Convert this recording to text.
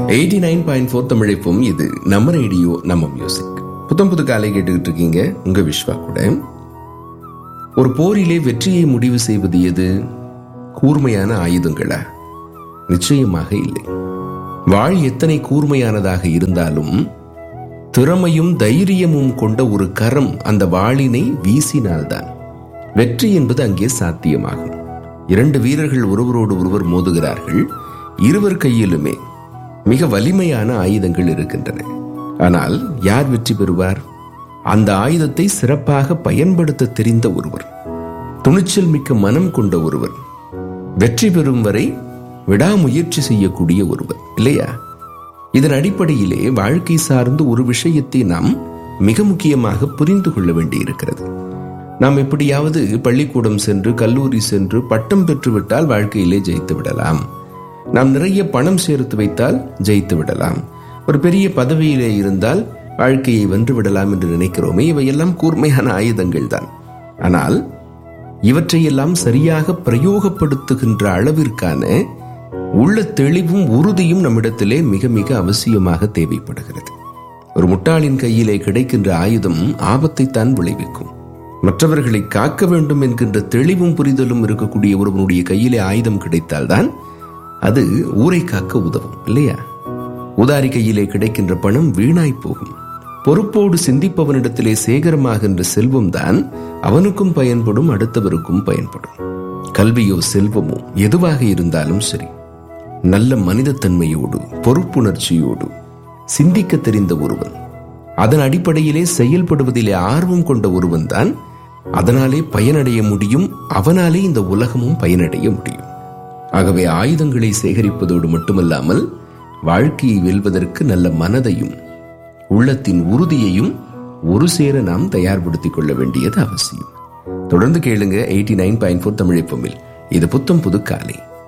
eighty nine point four தமிழைப்பும் இது நம்ம ரேடியோ நம்ம மியூசிக் புத்தம் புது காலை கேட்டுக்கிட்டு இருக்கீங்க உங்க விஸ்வா கூட ஒரு போரிலே வெற்றியை முடிவு செய்வது எது கூர்மையான ஆயுதங்களா நிச்சயமாக இல்லை வாழ் எத்தனை கூர்மையானதாக இருந்தாலும் திறமையும் தைரியமும் கொண்ட ஒரு கரம் அந்த வாளினை வீசினால்தான் வெற்றி என்பது அங்கே சாத்தியமாகும் இரண்டு வீரர்கள் ஒருவரோடு ஒருவர் மோதுகிறார்கள் இருவர் கையிலுமே மிக வலிமையான ஆயுதங்கள் இருக்கின்றன ஆனால் யார் வெற்றி பெறுவார் அந்த ஆயுதத்தை சிறப்பாக பயன்படுத்த தெரிந்த ஒருவர் துணிச்சல் மிக்க மனம் கொண்ட ஒருவர் வெற்றி பெறும் வரை விடாமுயற்சி செய்யக்கூடிய ஒருவர் இல்லையா இதன் அடிப்படையிலே வாழ்க்கை சார்ந்து ஒரு விஷயத்தை நாம் மிக முக்கியமாக புரிந்து கொள்ள வேண்டியிருக்கிறது நாம் எப்படியாவது பள்ளிக்கூடம் சென்று கல்லூரி சென்று பட்டம் பெற்றுவிட்டால் வாழ்க்கையிலே ஜெயித்து விடலாம் நாம் நிறைய பணம் சேர்த்து வைத்தால் ஜெயித்து விடலாம் ஒரு பெரிய பதவியிலே இருந்தால் வாழ்க்கையை வென்று விடலாம் என்று நினைக்கிறோமே இவையெல்லாம் கூர்மையான ஆயுதங்கள் தான் ஆனால் இவற்றையெல்லாம் சரியாக பிரயோகப்படுத்துகின்ற அளவிற்கான உள்ள தெளிவும் உறுதியும் நம்மிடத்திலே மிக மிக அவசியமாக தேவைப்படுகிறது ஒரு முட்டாளின் கையிலே கிடைக்கின்ற ஆயுதம் ஆபத்தை தான் விளைவிக்கும் மற்றவர்களை காக்க வேண்டும் என்கின்ற தெளிவும் புரிதலும் இருக்கக்கூடிய ஒருவனுடைய கையிலே ஆயுதம் கிடைத்தால்தான் அது ஊரை காக்க உதவும் இல்லையா உதாரி கையிலே கிடைக்கின்ற பணம் வீணாய் போகும் பொறுப்போடு சிந்திப்பவனிடத்திலே சேகரமாகின்ற செல்வம் தான் அவனுக்கும் பயன்படும் அடுத்தவருக்கும் பயன்படும் கல்வியோ செல்வமோ எதுவாக இருந்தாலும் சரி நல்ல மனிதத்தன்மையோடு பொறுப்புணர்ச்சியோடு சிந்திக்க தெரிந்த ஒருவன் அதன் அடிப்படையிலே செயல்படுவதிலே ஆர்வம் கொண்ட ஒருவன் தான் அதனாலே பயனடைய முடியும் அவனாலே இந்த உலகமும் பயனடைய முடியும் ஆகவே ஆயுதங்களை சேகரிப்பதோடு மட்டுமல்லாமல் வாழ்க்கையை வெல்வதற்கு நல்ல மனதையும் உள்ளத்தின் உறுதியையும் ஒரு சேர நாம் தயார்படுத்திக் கொள்ள வேண்டியது அவசியம் தொடர்ந்து கேளுங்க eighty nine point four Tamil இது புத்தம் புது காலை